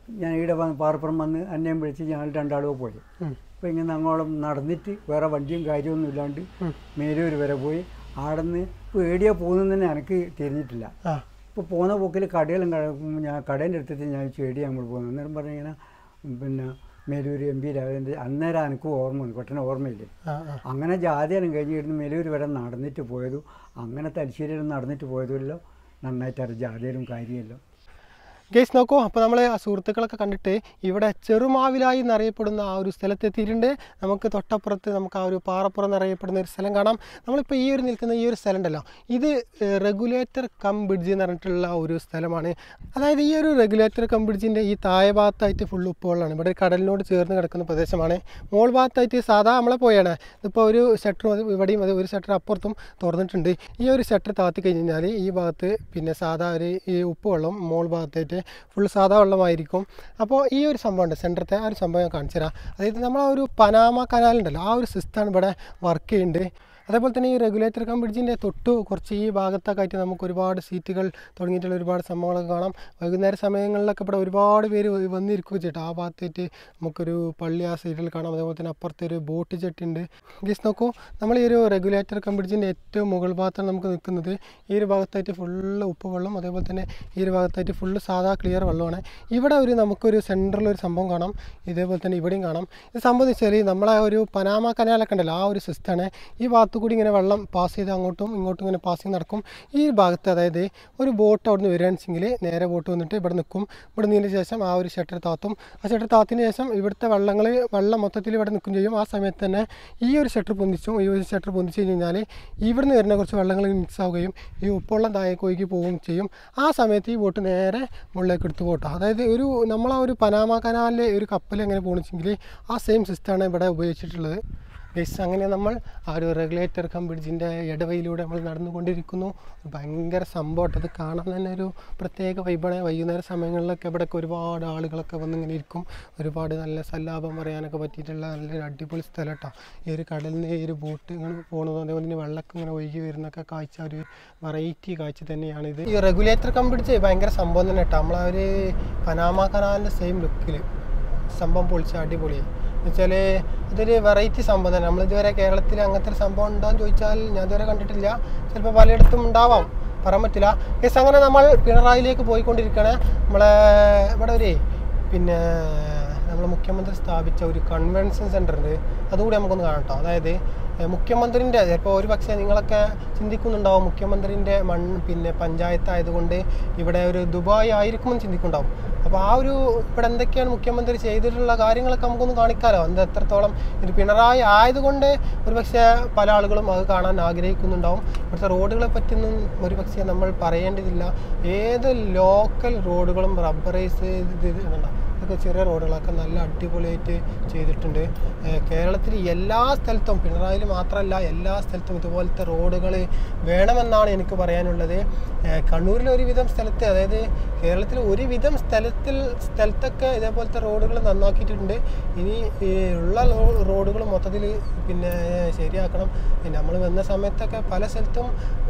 ഞാൻ ഇവിടെ വന്ന് പാറപ്പുറം വന്ന് എന്നെയും വിളിച്ച് ഞങ്ങൾ രണ്ടാളും പോയി ഉം. അപ്പോൾ ഇങ്ങനെ അങ്ങോളം നടന്നിട്ട് വേറെ വണ്ടിയും കാര്യമൊന്നും ഇല്ലാണ്ട് മേലൂർ വരെ പോയി ആടന്ന് ഇപ്പോൾ എവിടെയാ പോകുന്നതെന്ന് തന്നെ എനിക്ക് തിരിഞ്ഞിട്ടില്ല ആ ഇപ്പോൾ പോകുന്ന പോക്കിൽ കടയിലും കട- ഞാൻ കടേൻ്റെ അടുത്തെത്തി ഞാൻ ചേടിയാണ് നമ്മൾ പോകുന്നത് അന്നേരം പറഞ്ഞ ഇങ്ങനെ പിന്നെ മേലൂർ എം പി രാഘവൻ്റെ അന്നേരം എനിക്കും ഓർമ്മ വന്നു പെട്ടെന്ന് ഓർമ്മയില്ലേ ആ ആ അങ്ങനെ ജാതിയെല്ലാം കഴിഞ്ഞ് ഇവിടുന്ന് മേലൂർ വരെ നടന്നിട്ട് പോയതും അങ്ങനെ തലശ്ശേരിയിൽ നടന്നിട്ട് പോയതുമല്ലോ നന്നായിട്ട് അറിയാം ജാതിയിലും കാര്യമല്ലോ ഗേസ് നോക്കൂ അപ്പോൾ നമ്മൾ ആ സുഹൃത്തുക്കളൊക്കെ കണ്ടിട്ട് ഇവിടെ ചെറുമാവിലായി എന്നറിയപ്പെടുന്ന ആ ഒരു സ്ഥലത്തെത്തിയിട്ടുണ്ട് നമുക്ക് തൊട്ടപ്പുറത്ത് നമുക്ക് ആ ഒരു പാറപ്പുറം എന്നറിയപ്പെടുന്ന ഒരു സ്ഥലം കാണാം നമ്മളിപ്പോൾ ഈ ഒരു നിൽക്കുന്ന ഈ ഒരു സ്ഥലം ഉണ്ടല്ലോ ഇത് റെഗുലേറ്റർ കം ബ്രിഡ്ജ് എന്ന് പറഞ്ഞിട്ടുള്ള ഒരു സ്ഥലമാണ് അതായത് ഈ ഒരു റെഗുലേറ്റർ കം ബ്രിഡ്ജിൻ്റെ ഈ താഴെ ഭാഗത്തായിട്ട് ഫുൾ ഉപ്പുവെള്ളമാണ് ഇവിടെ ഒരു കടലിനോട് ചേർന്ന് കിടക്കുന്ന പ്രദേശമാണ് മോൾ ഭാഗത്തായിട്ട് സാധാ നമ്മളെ പോയാണ് ഇതിപ്പോൾ ഒരു ഷട്ടർ ഇവിടെയും അത് ഒരു ഷട്ടർ അപ്പുറത്തും തുറന്നിട്ടുണ്ട് ഈ ഒരു ഷട്ടർ താത്തി കഴിഞ്ഞാൽ ഈ ഭാഗത്ത് പിന്നെ സാധാ ഒരു ഈ ഉപ്പ് വെള്ളം മോൾ ഭാഗത്തായിട്ട് ഫുൾ സാധാ വെള്ളമായിരിക്കും അപ്പോൾ ഈ ഒരു സംഭവം ഉണ്ട് സെൻറ്ററത്തെ ആ ഒരു സംഭവം ഞാൻ കാണിച്ചു തരാം അതായത് നമ്മൾ ആ ഒരു പനാമ കനാലുണ്ടല്ലോ ആ ഒരു സിസ്റ്റമാണ് ഇവിടെ വർക്ക് ചെയ്യുന്നുണ്ട് അതേപോലെ തന്നെ ഈ റെഗുലേറ്റർ കം ബ്രിഡ്ജിൻ്റെ തൊട്ട് കുറച്ച് ഈ ഭാഗത്തൊക്കെ ആയിട്ട് നമുക്ക് ഒരുപാട് സീറ്റുകൾ തുടങ്ങിയിട്ടുള്ള ഒരുപാട് സംഭവങ്ങളൊക്കെ കാണാം വൈകുന്നേര സമയങ്ങളിലൊക്കെ ഇവിടെ ഒരുപാട് പേര് വ- വന്നിരിക്കുക ചേട്ടാ ആ ഭാഗത്തായിട്ട് നമുക്കൊരു പള്ളി ആ സൈഡിൽ കാണാം അതേപോലെ തന്നെ അപ്പുറത്ത് ഒരു ബോട്ട് ജെട്ടി ഉണ്ട് ഗീസ് നോക്കൂ നമ്മൾ ഈ ഒരു റെഗുലേറ്റർ കം ബ്രിഡ്ജിൻ്റെ ഏറ്റവും മുകൾ ഭാഗത്താണ് നമുക്ക് നിൽക്കുന്നത് ഈ ഒരു ഭാഗത്തായിട്ട് ഫുള്ള് ഉപ്പ് വെള്ളം അതേപോലെ തന്നെ ഈ ഒരു ഭാഗത്തായിട്ട് ഫുള്ള് സാധാ ക്ലിയർ വെള്ളമാണ് ഇവിടെ ഒരു നമുക്കൊരു സെൻറ്ററിൽ ഒരു സംഭവം കാണാം ഇതേപോലെ തന്നെ ഇവിടെയും കാണാം ഇത് സംബന്ധിച്ചാൽ നമ്മളെ ഒരു പനാമ കനാലൊക്കെ ഉണ്ടല്ലോ ആ ഒരു സിസ്റ്റമാണ് ഈ ഭാഗത്ത് കൂടി ഇങ്ങനെ വെള്ളം പാസ് ചെയ്ത് അങ്ങോട്ടും ഇങ്ങോട്ടും ഇങ്ങനെ പാസ് ചെയ്ത് നടക്കും ഈ ഭാഗത്ത് അതായത് ഒരു ബോട്ട് അവിടെ നിന്ന് വരികയാണെന്നുവെച്ചെങ്കിൽ നേരെ ബോട്ട് വന്നിട്ട് ഇവിടെ നിൽക്കും ഇവിടെ നിന്നതിന് ശേഷം ആ ഒരു ഷട്ടർ താത്തും ആ ഷട്ടർ താത്തിന് ശേഷം ഇവിടുത്തെ വെള്ളങ്ങൾ വെള്ളം മൊത്തത്തിൽ ഇവിടെ നിൽക്കും ചെയ്യും ആ സമയത്ത് തന്നെ ഈ ഒരു ഷട്ടർ പൊന്തിച്ചും ഈ ഒരു ഷട്ടർ പൊന്തിച്ച് കഴിഞ്ഞ് കഴിഞ്ഞാൽ ഇവിടുന്ന് വരുന്ന കുറച്ച് വെള്ളങ്ങൾ മിക്സ് ആവുകയും ഈ ഉപ്പുവെള്ളം താഴേക്ക് ഒഴുകി പോവുകയും ചെയ്യും ആ സമയത്ത് ഈ ബോട്ട് നേരെ മുകളിലേക്ക് എടുത്ത് പോട്ടോ അതായത് ഒരു നമ്മളാ ഒരു പനാമ കനാലിലെ ഒരു കപ്പൽ എങ്ങനെ പോകണമെങ്കിൽ ആ സെയിം സിസ്റ്റമാണ് ഇവിടെ ഉപയോഗിച്ചിട്ടുള്ളത് ഗൈസ് അങ്ങനെ നമ്മൾ ആ ഒരു റെഗുലേറ്റർ കം ബ്രിഡ്ജിൻ്റെ ഇടവയിലൂടെ നമ്മൾ നടന്നുകൊണ്ടിരിക്കുന്നു ഭയങ്കര സംഭവം അത് കാണാൻ തന്നെ ഒരു പ്രത്യേക വൈബാണ് വൈകുന്നേര സമയങ്ങളിലൊക്കെ ഇവിടെയൊക്കെ ഒരുപാട് ആളുകളൊക്കെ വന്നിങ്ങനെ ഇരിക്കും ഒരുപാട് നല്ല സല്ലാപം പറയാനൊക്കെ പറ്റിയിട്ടുള്ള നല്ലൊരു അടിപൊളി സ്ഥലം കേട്ടോ ഈ ഒരു കടലിൽ നിന്ന് ഈ ഒരു ബോട്ട് ഇങ്ങനെ പോകുന്നതും അതേപോലെ തന്നെ വെള്ളമൊക്കെ ഇങ്ങനെ ഒഴുകി വരുന്നൊക്കെ കാഴ്ച ഒരു വെറൈറ്റി കാഴ്ച തന്നെയാണ് ഇത് ഈ റെഗുലേറ്റർ കം ബ്രിഡ്ജ് ഭയങ്കര സംഭവം തന്നെ കേട്ടോ നമ്മളാ ഒരു പനാമ കനാലിൻ്റെ സെയിം ലുക്കിൽ സംഭവം പൊളിച്ച അടിപൊളി എന്നുവെച്ചാൽ അതൊരു വെറൈറ്റി സംഭവം തന്നെ നമ്മളിതുവരെ കേരളത്തിൽ അങ്ങനത്തെ ഒരു സംഭവം ഉണ്ടോയെന്ന് ചോദിച്ചാൽ ഞാൻ ഇതുവരെ കണ്ടിട്ടില്ല ചിലപ്പോൾ പലയിടത്തും ഉണ്ടാവാം പറയാൻ പറ്റില്ല കേസ് അങ്ങനെ നമ്മൾ പിണറായിലേക്ക് പോയിക്കൊണ്ടിരിക്കുകയാണ് നമ്മളെ ഇവിടെ ഒരു പിന്നെ നമ്മളെ മുഖ്യമന്ത്രി സ്ഥാപിച്ച ഒരു കൺവെൻഷൻ സെൻ്റർ ഉണ്ട് അതുകൂടി നമുക്കൊന്ന് കാണാം കേട്ടോ അതായത് ഏഹ് മുഖ്യമന്ത്രിൻ്റെ ചിലപ്പോൾ ഒരു പക്ഷേ നിങ്ങളൊക്കെ ചിന്തിക്കുന്നുണ്ടാവും മുഖ്യമന്ത്രിൻ്റെ മൺ പിന്നെ പഞ്ചായത്ത് ആയതുകൊണ്ട് ഇവിടെ ഒരു ദുബായ് ആയിരിക്കുമെന്ന് ചിന്തിക്കുന്നുണ്ടാവും അപ്പോൾ ആ ഒരു ഇവിടെ എന്തൊക്കെയാണ് മുഖ്യമന്ത്രി ചെയ്തിട്ടുള്ള കാര്യങ്ങളൊക്കെ നമുക്കൊന്ന് കാണിക്കാമല്ലോ എന്ത് എത്രത്തോളം ഇത് പിണറായി ആയതുകൊണ്ട് ഒരു പക്ഷേ പല ആളുകളും അത് കാണാൻ ആഗ്രഹിക്കുന്നുണ്ടാവും ഇവിടുത്തെ റോഡുകളെ പറ്റിയൊന്നും ഒരു പക്ഷേ നമ്മൾ പറയേണ്ടതില്ല ഏത് ലോക്കൽ റോഡുകളും റബ്ബറൈസ് ചെയ്ത് ഇതുണ്ടാവും ഇതൊക്കെ ചെറിയ റോഡുകളൊക്കെ നല്ല അടിപൊളിയായിട്ട് ചെയ്തിട്ടുണ്ട് ഏഹ് കേരളത്തിൽ എല്ലാ സ്ഥലത്തും പിണറായിൽ മാത്രമല്ല എല്ലാ സ്ഥലത്തും ഇതുപോലത്തെ റോഡുകൾ വേണമെന്നാണ് എനിക്ക് പറയാനുള്ളത് ഏഹ് കണ്ണൂരിലെ ഒരുവിധം സ്ഥലത്ത് അതായത് കേരളത്തിൽ ഒരുവിധം സ്ഥലത്തിൽ സ്ഥലത്തൊക്കെ ഇതേപോലത്തെ റോഡുകൾ നന്നാക്കിയിട്ടുണ്ട് ഇനി ഈ ഉള്ള റോഡുകൾ മൊത്തത്തിൽ പിന്നെ ശരിയാക്കണം പിന്നെ നമ്മൾ വന്ന സമയത്തൊക്കെ പല സ്ഥലത്തും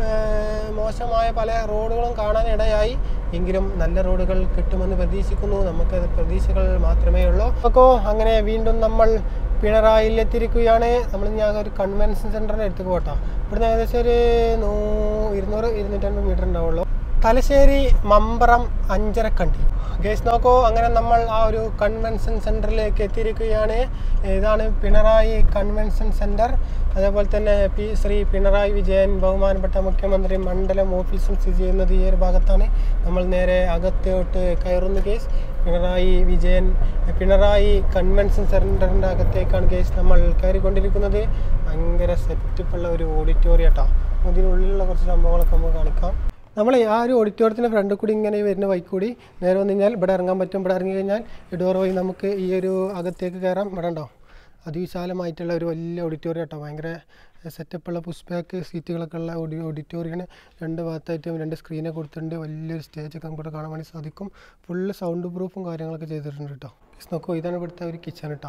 ഏഹ് മോശമായ പല റോഡുകളും കാണാൻ ഇടയായി എങ്കിലും നല്ല റോഡുകൾ കിട്ടുമെന്ന് പ്രതീക്ഷിക്കുന്നു നമുക്ക് പ്രതീക്ഷകൾ മാത്രമേ ഉള്ളൂ അപ്പോൾ അങ്ങനെ വീണ്ടും നമ്മൾ പിണറായിൽ എത്തിയിരിക്കുകയാണ് നമ്മൾ ഞാൻ ഒരു കൺവെൻഷൻ സെൻറ്ററിൻ്റെ അടുത്ത് പോട്ടോ ഇവിടുന്ന് ഏകദേശം ഒരു നൂ ഇരുന്നൂറ് ഇരുന്നൂറ്റമ്പത് മീറ്റർ ഉണ്ടാവുള്ളൂ തലശ്ശേരി മമ്പറം അഞ്ചരക്കണ്ടി ഗേസ് നോക്കൂ അങ്ങനെ നമ്മൾ ആ ഒരു കൺവെൻഷൻ സെൻറ്ററിലേക്ക് എത്തിയിരിക്കുകയാണ് ഇതാണ് പിണറായി കൺവെൻഷൻ സെൻറ്റർ അതേപോലെ തന്നെ പി ശ്രീ പിണറായി വിജയൻ ബഹുമാനപ്പെട്ട മുഖ്യമന്ത്രി മണ്ഡലം ഓഫീസും സ്ഥിതി ചെയ്യുന്നത് ഈ ഒരു ഭാഗത്താണ് നമ്മൾ നേരെ അകത്തോട്ട് കയറുന്ന കേസ് പിണറായി വിജയൻ പിണറായി കൺവെൻഷൻ സെൻറ്ററിൻ്റെ അകത്തേക്കാണ് കേസ് നമ്മൾ കയറിക്കൊണ്ടിരിക്കുന്നത് ഭയങ്കര സെറ്റപ്പുള്ള ഒരു ഓഡിറ്റോറിയം കേട്ടോ ഇതിനുള്ളിലുള്ള കുറച്ച് സംഭവങ്ങളൊക്കെ നമുക്ക് കാണിക്കാം നമ്മൾ ആ ഒരു ഓഡിറ്റോറിയത്തിൻ്റെ ഫ്രണ്ടിൽ കൂടി ഇങ്ങനെ വരുന്ന വഴി കൂടി നേരെ വന്നു കഴിഞ്ഞാൽ ഇവിടെ ഇറങ്ങാൻ പറ്റും ഇവിടെ ഇറങ്ങി കഴിഞ്ഞാൽ ഈ ഡോർ വഴി നമുക്ക് ഈ ഒരു അകത്തേക്ക് കയറാം ഇവിടെ ഉണ്ടോ അതിവിശാലമായിട്ടുള്ള ഒരു വലിയ ഓഡിറ്റോറിയം കേട്ടോ ഭയങ്കര സെറ്റപ്പുള്ള പുഷ് ബാക്ക് സീറ്റുകളൊക്കെ ഉള്ള ഓഡി ഓഡിറ്റോറിയമാണ് രണ്ട് ഭാഗത്തായിട്ടും രണ്ട് സ്ക്രീനെ കൊടുത്തിട്ടുണ്ട് വലിയൊരു സ്റ്റേജൊക്കെ നമുക്ക് ഇവിടെ കാണാൻ വേണ്ടി സാധിക്കും ഫുള്ള് സൗണ്ട് പ്രൂഫും കാര്യങ്ങളൊക്കെ ചെയ്തിട്ടുണ്ട് കേട്ടോ നോക്കൂ ഇതാണ് ഇവിടുത്തെ ഒരു കിച്ചൺ കേട്ടോ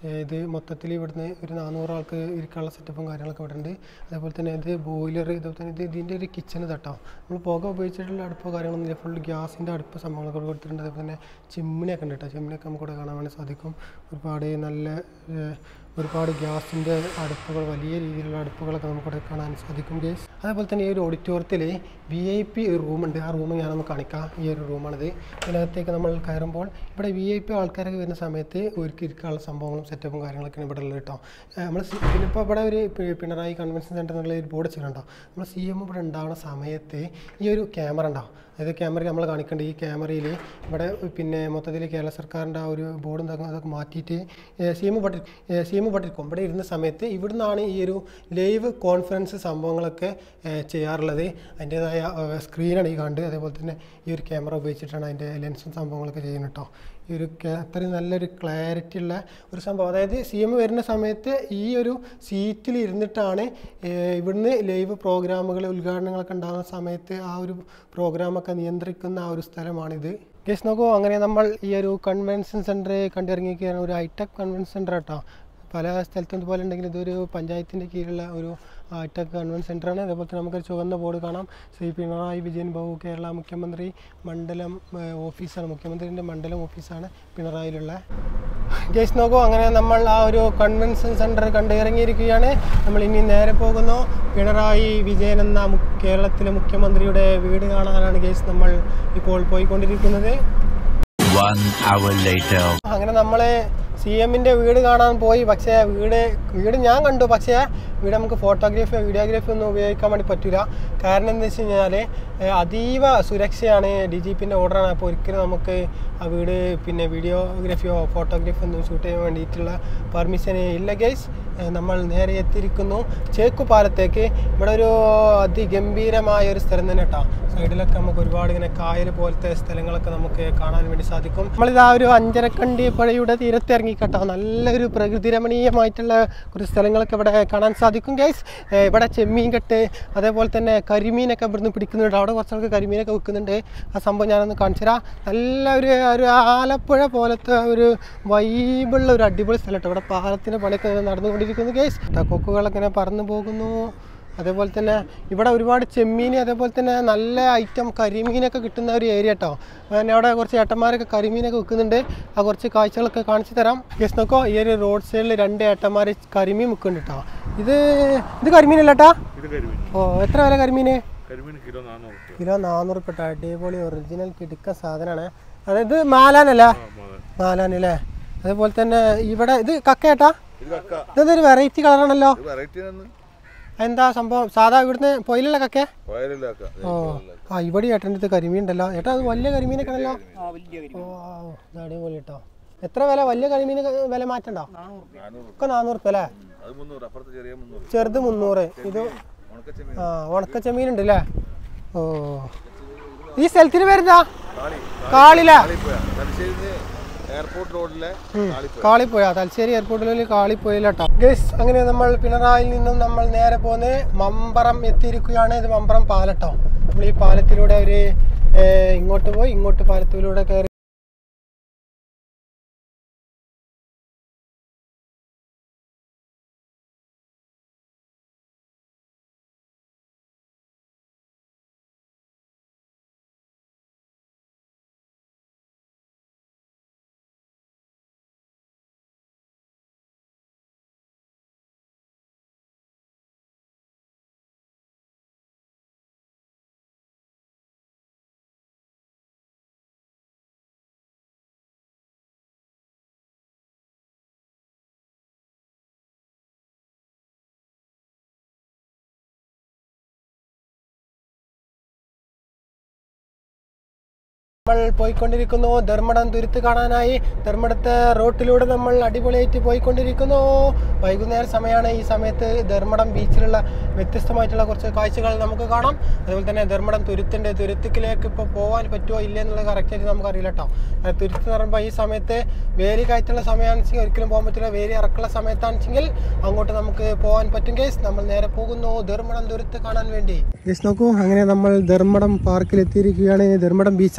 ഏഹ് ഇത് മൊത്തത്തിൽ ഇവിടുന്ന് ഒരു നാനൂറ് ആൾക്ക് ഇരിക്കാനുള്ള സെറ്റപ്പും കാര്യങ്ങളൊക്കെ ഇവിടെ ഉണ്ട് അതേപോലെ തന്നെ ഇത് ബോയിലർ ഇതുപോലെ തന്നെ ഇത് ഇതിൻ്റെ ഒരു കിച്ചൺ തട്ടോ നമ്മൾ പുക ഉപയോഗിച്ചിട്ടുള്ള അടുപ്പോ കാര്യങ്ങളൊന്നും ഇല്ല ഫുൾ ഗ്യാസിൻ്റെ അടുപ്പ് സംഭവങ്ങളൊക്കെ ഇവിടെ കൊടുത്തിട്ടുണ്ട് അതേപോലെ തന്നെ ചിമ്മിണിയൊക്കെ ഉണ്ട് കേട്ടോ ചിമ്മിണിയൊക്കെ നമുക്ക് ഇവിടെ കാണാൻ വേണ്ടി സാധിക്കും ഒരുപാട് നല്ല ഏഹ് ഒരുപാട് ഗ്യാസിൻ്റെ അടുപ്പുകൾ വലിയ രീതിയിലുള്ള അടുപ്പുകളൊക്കെ നമുക്കിവിടെ കാണാൻ സാധിക്കും ഗേസ് അതേപോലെ തന്നെ ഈ ഒരു ഓഡിറ്റോറിയത്തിൽ വി ഐ പി ഒരു റൂമുണ്ട് ആ റൂം ഞാനൊന്ന് കാണിക്കാം ഈ ഒരു റൂമാണിത് ഇതിനകത്തേക്ക് നമ്മൾ കയറുമ്പോൾ ഇവിടെ വി ഐ പി ആൾക്കാരൊക്കെ വരുന്ന സമയത്ത് ഒരുക്കി ഇരിക്കാനുള്ള സംഭവങ്ങളും സെറ്റപ്പും കാര്യങ്ങളൊക്കെയാണ് ഇവിടെ ഉള്ളത് കേട്ടോ നമ്മൾ പിന്നെ ഇപ്പോൾ ഇവിടെ ഒരു പി- പിണറായി കൺവെൻഷൻ സെൻറ്റർ എന്നുള്ള ഒരു ബോർഡ് വെച്ചിട്ടുണ്ടോ നമ്മൾ സി എം ഇവിടെ ഉണ്ടാകുന്ന സമയത്ത് ഈ ഒരു ക്യാമറ ഉണ്ടാവും അതായത് ക്യാമറയിൽ നമ്മൾ കാണിക്കേണ്ട ഈ ക്യാമറയിൽ ഇവിടെ പിന്നെ മൊത്തത്തിൽ കേരള സർക്കാരിൻ്റെ ആ ഒരു ബോർഡും ഇതൊക്കെ അതൊക്കെ മാറ്റിയിട്ട് സി എം പട്ടി സി എം പട്ടിരിക്കും ഇവിടെ ഇരുന്ന സമയത്ത് ഇവിടുന്നാണ് ഈ ഒരു ലൈവ് കോൺഫറൻസ് സംഭവങ്ങളൊക്കെ ഏഹ് ചെയ്യാറുള്ളത് അതിൻ്റേതായ സ്ക്രീനാണ് ഈ കണ്ട് അതേപോലെ തന്നെ ഈ ഒരു ക്യാമറ ഉപയോഗിച്ചിട്ടാണ് അതിൻ്റെ ലെൻസും സംഭവങ്ങളൊക്കെ ചെയ്യുന്നത് കേട്ടോ ഈ ഒരു ക്യാ- അത്രയും നല്ലൊരു ക്ലാരിറ്റി ഉള്ള ഒരു സംഭവം അതായത് സി എം വരുന്ന സമയത്ത് ഈ ഒരു സീറ്റിൽ ഇരുന്നിട്ടാണ് ഏഹ് ഇവിടുന്ന് ലൈവ് പ്രോഗ്രാമുകൾ ഉദ്ഘാടനങ്ങളൊക്കെ ഉണ്ടാകുന്ന സമയത്ത് ആ ഒരു പ്രോഗ്രാമൊക്കെ നിയന്ത്രിക്കുന്ന ആ ഒരു സ്ഥലമാണിത് ഗസ് നോക്കൂ അങ്ങനെ നമ്മൾ ഈ ഒരു കൺവെൻഷൻ സെൻറ്റർ കണ്ടിറങ്ങിയിരിക്കുകയാണ് ഒരു ഹൈടെക് കൺവെൻഷൻ സെൻറ്റർ കേട്ടോ പല സ്ഥലത്തും ഇതുപോലെ ഉണ്ടെങ്കിൽ ഇതൊരു പഞ്ചായത്തിൻ്റെ കീഴിലുള്ള ഒരു ഹൈടെക് കൺവെൻഷൻ സെൻ്ററാണ് അതേപോലെ തന്നെ നമുക്കൊരു ചുവന്ന ബോർഡ് കാണാം ശ്രീ പിണറായി വിജയൻ ബാബു കേരള മുഖ്യമന്ത്രി മണ്ഡലം ഏഹ്, ഓഫീസാണ് മുഖ്യമന്ത്രിൻ്റെ മണ്ഡലം ഓഫീസാണ് പിണറായിലുള്ള ഗേസ് നോക്കൂ അങ്ങനെ നമ്മൾ ആ ഒരു കൺവെൻഷൻ സെൻറ്റർ കണ്ട് ഇറങ്ങിയിരിക്കുകയാണ് നമ്മൾ ഇനി നേരെ പോകുന്നു പിണറായി വിജയൻ എന്ന മു- കേരളത്തിലെ മുഖ്യമന്ത്രിയുടെ വീട് കാണാനാണ് ഗേസ് നമ്മൾ ഇപ്പോൾ പോയിക്കൊണ്ടിരിക്കുന്നത് One hour later. അങ്ങനെ നമ്മൾ സി എമ്മിൻ്റെ വീട് കാണാൻ പോയി പക്ഷേ വീട് വീട് ഞാൻ കണ്ടു പക്ഷേ വീട് നമുക്ക് ഫോട്ടോഗ്രാഫി വീഡിയോഗ്രാഫി ഒന്നും ഉപയോഗിക്കാൻ വേണ്ടി പറ്റില്ല കാരണം എന്താ വെച്ച് കഴിഞ്ഞാൽ അതീവ സുരക്ഷയാണ് ഡി ജി പിൻ്റെ ഓർഡറാണ് അപ്പോൾ ഒരിക്കലും നമുക്ക് ആ വീട് പിന്നെ വീഡിയോഗ്രാഫിയോ ഫോട്ടോഗ്രാഫിയോ ഒന്നും ഷൂട്ട് ചെയ്യാൻ വേണ്ടിയിട്ടുള്ള പെർമിഷൻ ഇല്ല ഗൈസ് നമ്മൾ നേരെ എത്തിയിരിക്കുന്നു ചേക്കു പാലത്തേക്ക് ഇവിടെ ഒരു അതിഗംഭീരമായ ഒരു സ്ഥലം തന്നെ കേട്ടോ സൈഡിലൊക്കെ നമുക്ക് ഒരുപാട് ഇങ്ങനെ കായൽ പോലത്തെ സ്ഥലങ്ങളൊക്കെ നമുക്ക് കാണാൻ വേണ്ടി സാധിക്കും നമ്മളിതാ ഒരു അഞ്ചരക്കണ്ടി പുഴയുടെ തീരത്ത് ഇറങ്ങി കേട്ടോ നല്ലൊരു പ്രകൃതി രമണീയമായിട്ടുള്ള കുറച്ച് സ്ഥലങ്ങളൊക്കെ ഇവിടെ കാണാൻ സാധിക്കും ഗൈസ് ഇവിടെ ചെമ്മീൻ കെട്ട് അതേപോലെ തന്നെ കരിമീനൊക്കെ ഇവിടുന്ന് പിടിക്കുന്നുണ്ട് അവിടെ കുറച്ചൊക്കെ കരിമീനൊക്കെ വിൽക്കുന്നുണ്ട് ആ സംഭവം ഞാനൊന്ന് കാണിച്ചു തരാം നല്ല ഒരു ഒരു ആലപ്പുഴ പോലത്തെ ഒരു വൈബുള്ള ഒരു അടിപൊളി സ്ഥലം കേട്ടോ ഇവിടെ പാലത്തിൻ്റെ പണിയൊക്കെ ഇങ്ങനെ നടന്നുകൊണ്ടിരിക്കുന്നു ഗൈസ് കൊക്കുകളൊക്കെ ഇങ്ങനെ പറന്നു പോകുന്നു അതേപോലെ തന്നെ ഇവിടെ ഒരുപാട് ചെമ്മീൻ അതേപോലെ തന്നെ നല്ല ഐറ്റം കരിമീനൊക്കെ കിട്ടുന്ന ഒരു ഏരിയ കേട്ടോ പിന്നെ അവിടെ കുറച്ച് ഏട്ടന്മാരൊക്കെ കരിമീനൊക്കെ വിൽക്കുന്നുണ്ട് ആ കുറച്ച് കാഴ്ചകളൊക്കെ കാണിച്ചു തരാം ഗസ് നോക്കോ ഈ ഒരു റോഡ് സൈഡിൽ രണ്ട് ഏട്ടന്മാർ കരിമീൻ വിൽക്കുന്നുണ്ട് കേട്ടോ ഇത് ഇത് കരിമീനല്ല കേട്ടാ ഇത് കരിമീൻ ഓ എത്ര വില കരിമീന് കരിമീൻ കിലോ നാനൂറ് റുപ്യ കിലോ നാനൂറ് ഉറുപ്പിട്ട അടിപൊളി ഒറിജിനൽ കിടുക്ക സാധനമാണ് അതായത് മാലാനല്ലേ മാലാനല്ലേ അതേപോലെ തന്നെ ഇവിടെ ഇത് കക്കയേട്ടാ ഇത് കക്ക ഇതൊരു വെറൈറ്റി കളറാണല്ലോ ഇത് വെറൈറ്റി തന്നെ എന്താ സംഭവം സാധാ ഇവിടുന്ന് പൊയിലുള്ള കക്കേ വയലില്ല കക്ക ഓ ആ ഇവിടെ ഏട്ടൻ്റെ അടുത്ത് കരിമീൻ ഉണ്ടല്ലോ ഏട്ടാ അത് വലിയ കരിമീനൊക്കെ ആണല്ലോ ഓ ഇത് അടിപൊളി കേട്ടോ എത്ര വില വലിയ കരിമീൻ വില മാറ്റണ്ടോ നാനൂറ് ഒക്കെ നാനൂറ് റുപ്യ അല്ലേ അത് മുന്നൂറ് അപ്പുറത്ത് ചെറിയ മുന്നൂറ് ചെറുത് മുന്നൂറ് ഇത് ഉണക്കച്ചെമ്മീൻ ആ ഉണക്കച്ചെമ്മീൻ ഉണ്ട് അല്ലേ ഓ ഈ സ്ഥലത്തിന് പേരെന്താ കാളി കാളില കാളിപ്പോയ തലശ്ശേരി എയർപോർട്ട് റോഡിലെ കാളിപ്പോയ കാളിപ്പോയ തലശ്ശേരി എയർപോർട്ടിൽ കാളിപ്പോയില്ലട്ടോ ഗസ് അങ്ങനെ നമ്മൾ പിണറായിൽ നിന്നും നമ്മൾ നേരെ പോന്ന് മമ്പറം എത്തിയിരിക്കുകയാണ് ഇത് മമ്പറം പാലട്ടോ നമ്മൾ ഈ പാലത്തിലൂടെ ഒരു ഏർ, ഇങ്ങോട്ട് പോയി ഇങ്ങോട്ട് പാലത്തിലൂടെ കയറി നമ്മൾ പോയിക്കൊണ്ടിരിക്കുന്നു ധർമ്മടം തുരുത്ത് കാണാനായി ധർമ്മടത്തെ റോട്ടിലൂടെ നമ്മൾ അടിപൊളിയായിട്ട് പോയിക്കൊണ്ടിരിക്കുന്നു വൈകുന്നേര സമയമാണ് ഈ സമയത്ത് ധർമ്മടം ബീച്ചിലുള്ള വ്യത്യസ്തമായിട്ടുള്ള കുറച്ച് കാഴ്ചകൾ നമുക്ക് കാണാം അതുപോലെ തന്നെ ധർമ്മടം തുരുത്തുണ്ട് തുരുത്തിലേക്ക് ഇപ്പോൾ പോകാൻ പറ്റുമോ ഇല്ല എന്നുള്ളത് കറക്റ്റായിട്ട് നമുക്ക് അറിയില്ല കേട്ടോ അത് തുരുത്ത് എന്ന് പറയുമ്പോൾ ഈ സമയത്ത് വേലി കയറ്റുള്ള സമയമാണെന്നുവെച്ചെങ്കിൽ ഒരിക്കലും പോകാൻ പറ്റില്ല വേലി ഇറക്കുള്ള സമയത്താണെന്നുവെച്ചെങ്കിൽ അങ്ങോട്ട് നമുക്ക് പോകാൻ പറ്റും കേസ് നമ്മൾ നേരെ പോകുന്നു ധർമ്മടം തുരുത്ത് കാണാൻ വേണ്ടി കേസ് നോക്കൂ അങ്ങനെ നമ്മൾ ധർമ്മടം പാർക്കിൽ എത്തിയിരിക്കുകയാണ് ധർമ്മടം ബീച്ചാണ് ഈ സൈഡിൽ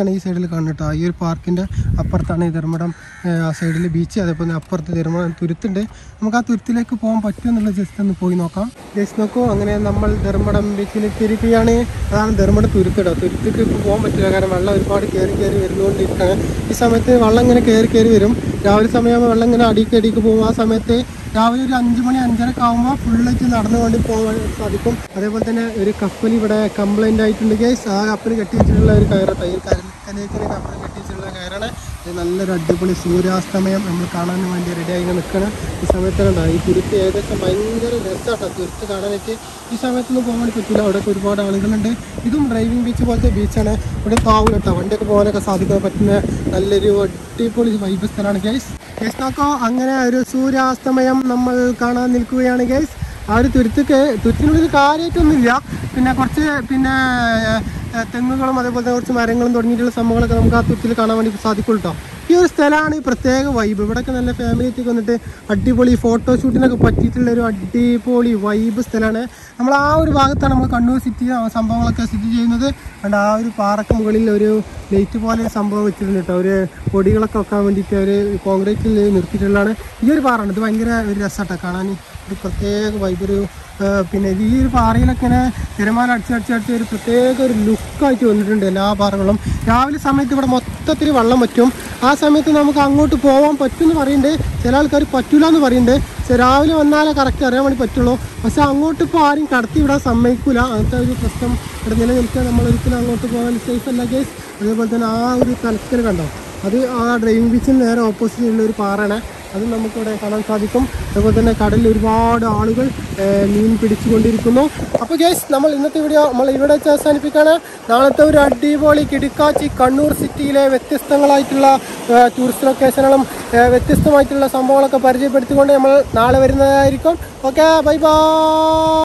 സൈഡിൽ കാണുന്നുട്ടോ ഈ ഒരു പാർക്കിൻ്റെ അപ്പുറത്താണ് ഈ ധർമ്മടം ഏഹ്, ആ സൈഡിൽ ബീച്ച് അതേപോലെ തന്നെ അപ്പുറത്ത് ധർമ്മടം തുരുത്തുണ്ട് നമുക്ക് ആ തുരുത്തിലേക്ക് പോകാൻ പറ്റുമോ എന്നുള്ളത് ജസ്റ്റ് ഒന്ന് പോയി നോക്കാം ജസ്റ്റ് നോക്കൂ അങ്ങനെ നമ്മൾ ധർമ്മടം ബീച്ചിൽ തിരിക്കുകയാണ് അതാണ് ധർമ്മടം തുരുത്തിടോ തുരുത്തിക്ക് ഇപ്പോൾ പോകാൻ പറ്റില്ല കാരണം വെള്ളം ഒരുപാട് കയറി കയറി വരുന്നുകൊണ്ടിരിക്കുകയാണ് ഈ സമയത്ത് വെള്ളം ഇങ്ങനെ കയറി കയറി വരും രാവിലെ സമയമാകുമ്പോൾ വെള്ളം ഇങ്ങനെ അടിക്ക് അടിക്ക് പോകും ആ സമയത്ത് രാവിലെ ഒരു അഞ്ച് മണി അഞ്ചരക്ക് ആകുമ്പോൾ ഫുള്ളായിട്ട് നടന്നുകൊണ്ട് പോകാൻ സാധിക്കും അതേപോലെ തന്നെ ഒരു കപ്പൽ ഇവിടെ കംപ്ലൈൻ്റ് ആയിട്ടുണ്ട് കേസ് ആ കപ്പൽ കെട്ടി വെച്ചിട്ടുള്ള ഒരു കയറ് തയ്യൽ കനേക്കിന് കപ്പൽ കെട്ടി വെച്ചിട്ടുള്ള കയറാണ് ഇത് നല്ലൊരു അടിപൊളി സൂര്യാസ്തമയം നമ്മൾ കാണാൻ വേണ്ടി റെഡി ആയി നിൽക്കണം ഈ സമയത്ത് കണ്ടോ ഈ തുരുത്ത് ഏകദേശം ഭയങ്കര രസമാട്ടോ തുരുത്ത് കാണാനായിട്ട് ഈ സമയത്തൊന്നും പോകാൻ വേണ്ടി പറ്റില്ല അവിടെ ഒരുപാട് ആളുകളുണ്ട് ഇതും ഡ്രൈവിംഗ് ബീച്ച് പോലത്തെ ബീച്ചാണ് ഇവിടെ താവില്ല കേട്ടോ വണ്ടിയൊക്കെ പോകാനൊക്കെ സാധിക്കാൻ പറ്റുന്ന നല്ലൊരു അടിപൊളി വൈബ് സ്ഥലമാണ് ഗൈസ് ഗൈസ് നോക്കോ അങ്ങനെ ഒരു സൂര്യാസ്തമയം നമ്മൾ കാണാൻ നിൽക്കുകയാണ് ഗൈസ് ആ ഒരു തുരുത്തൊക്കെ തുരുത്തിനുള്ളിൽ കാര്യമായിട്ടൊന്നുമില്ല പിന്നെ കുറച്ച് പിന്നെ ഏഹ്, തെങ്ങുകളും അതേപോലെ തന്നെ കുറച്ച് മരങ്ങളും തുടങ്ങിയിട്ടുള്ള സംഭവങ്ങളൊക്കെ നമുക്ക് ആ തുരുത്തിൽ കാണാൻ വേണ്ടി സാധിക്കും കേട്ടോ ഈ ഒരു സ്ഥലമാണ് ഈ പ്രത്യേക വൈബ് ഇവിടെയൊക്കെ നല്ല ഫാമിലിയൊക്കെ വന്നിട്ട് അടിപൊളി ഫോട്ടോഷൂട്ടിനൊക്കെ പറ്റിയിട്ടുള്ള ഒരു അടിപൊളി വൈബ് സ്ഥലമാണ് നമ്മൾ ആ ഒരു ഭാഗത്താണ് നമ്മൾ കണ്ണൂർ സിറ്റി സംഭവങ്ങളൊക്കെ സ്ഥിതി ചെയ്യുന്നത് അതുകൊണ്ട് ആ ഒരു പാറക്ക് മുകളിൽ ഒരു ലൈറ്റ് പോലെ ഒരു സംഭവം വെച്ചിട്ടുണ്ട് കേട്ടോ ഒരു പൊടികളൊക്കെ വെക്കാൻ വേണ്ടിയിട്ട് ഒരു കോൺക്രീറ്റിൽ നിർത്തിയിട്ടുള്ളതാണ് ഈ ഒരു പാറയാണ് ഇത് ഭയങ്കര ഒരു രസമാട്ടോ കാണാൻ ഒരു പ്രത്യേക വൈബ് ഒരു ആ, പിന്നെ ഈ ഒരു പാറയിലൊക്കെ ഇങ്ങനെ തിരമാല അടിച്ച് അടിച്ച് അടിച്ച് ഒരു പ്രത്യേക ഒരു ലുക്കായിട്ട് വന്നിട്ടുണ്ട് എല്ലാ പാറകളും രാവിലെ സമയത്ത് ഇവിടെ മൊത്തത്തിൽ വെള്ളം പറ്റും ആ സമയത്ത് നമുക്ക് അങ്ങോട്ട് പോകാൻ പറ്റും എന്ന് പറയുന്നുണ്ട് ചില ആൾക്കാർ പറ്റൂല എന്ന് പറയുന്നുണ്ട് പക്ഷെ രാവിലെ വന്നാലേ കറക്റ്റ് അറിയാൻ വേണ്ടി പറ്റുള്ളൂ പക്ഷെ അങ്ങോട്ട് ഇപ്പോൾ ആരും കടത്തി വിടാൻ സമ്മതിക്കൂല അങ്ങനത്തെ ഒരു പ്രശ്നം ഇവിടെ നിലനിൽക്കാൻ നമ്മൾ ഒരിക്കലും അങ്ങോട്ട് പോകാൻ സേഫ് അല്ല കേസ് അതേപോലെ തന്നെ ആ ഒരു തലക്കൽ കണ്ടോ അത് ആ ഡ്രൈവിംഗ് ബീച്ചിന് നേരെ ഓപ്പോസിറ്റ് ഉള്ള ഒരു പാറയാണ് അത് നമുക്കിവിടെ കാണാൻ സാധിക്കും അതുപോലെ തന്നെ കടലിൽ ഒരുപാട് ആളുകൾ ഏഹ്, മീൻ പിടിച്ചുകൊണ്ടിരിക്കുന്നു അപ്പോൾ ഗേസ് നമ്മൾ ഇന്നത്തെ വീഡിയോ നമ്മൾ ഇവിടെ വെച്ച് അവസാനിപ്പിക്കുകയാണ് നാളത്തെ ഒരു അടിപൊളി കിടുക്കാച്ചി കണ്ണൂർ സിറ്റിയിലെ വ്യത്യസ്തങ്ങളായിട്ടുള്ള ഏഹ്, ടൂറിസ്റ്റ് ലൊക്കേഷനുകളും ഏഹ്, വ്യത്യസ്തമായിട്ടുള്ള സംഭവങ്ങളൊക്കെ പരിചയപ്പെടുത്തിക്കൊണ്ട് നമ്മൾ നാളെ വരുന്നതായിരിക്കും ഓക്കെ ബൈ ബൈ